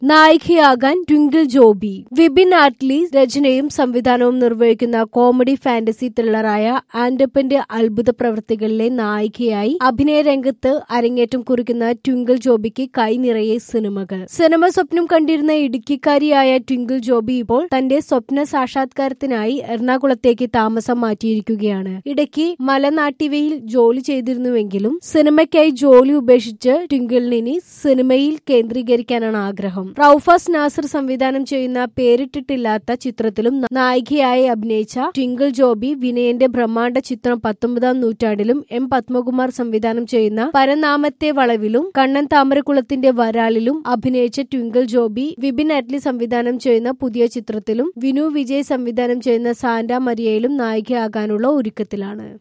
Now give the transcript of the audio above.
നായികയാകാൻ Twinkle Joby Vipin Atlee രചനയും സംവിധാനവും നിർവഹിക്കുന്ന കോമഡി ഫാന്റസി ത്രില്ലറായ ആൻഡപ്പന്റെ അത്ഭുത പ്രവൃത്തികളിലെ നായികയായി അഭിനയ രംഗത്ത് അരങ്ങേറ്റം കുറിക്കുന്ന ട്വിങ്കിൾ ജോബിക്ക് കൈ നിറയെ സിനിമകൾ സിനിമ സ്വപ്നം കണ്ടിരുന്ന ഇടുക്കിക്കാരിയായ ട്വിങ്കിൾ ജോബി ഇപ്പോൾ തന്റെ സ്വപ്ന സാക്ഷാത്കാരത്തിനായി എറണാകുളത്തേക്ക് താമസം മാറ്റിയിരിക്കുകയാണ് ഇടയ്ക്ക് മലനാട്ടിവയിൽ ജോലി ചെയ്തിരുന്നുവെങ്കിലും സിനിമയ്ക്കായി ജോലി ഉപേക്ഷിച്ച് ട്വിങ്കിളിനി സിനിമയിൽ കേന്ദ്രീകരിക്കാനാണ് ആഗ്രഹം റൌഫാസ് നാസർ സംവിധാനം ചെയ്യുന്ന പേരിട്ടിട്ടില്ലാത്ത ചിത്രത്തിലും നായികയായി അഭിനയിച്ച ട്വിങ്കിൾ ജോബി വിനയന്റെ ബ്രഹ്മാണ്ഡ ചിത്രം പത്തൊമ്പതാം നൂറ്റാണ്ടിലും എം പത്മകുമാർ സംവിധാനം ചെയ്യുന്ന പരനാമത്തെ വളവിലും കണ്ണൻ താമരക്കുളത്തിന്റെ വരാലിലും അഭിനയിച്ച ട്വിങ്കിൾ ജോബി വിപിൻ അറ്റ്ലി സംവിധാനം ചെയ്യുന്ന പുതിയ ചിത്രത്തിലും വിനു വിജയ് സംവിധാനം ചെയ്യുന്ന സാന്റ മരിയയിലും നായികയാകാനുള്ള ഒരുക്കത്തിലാണ്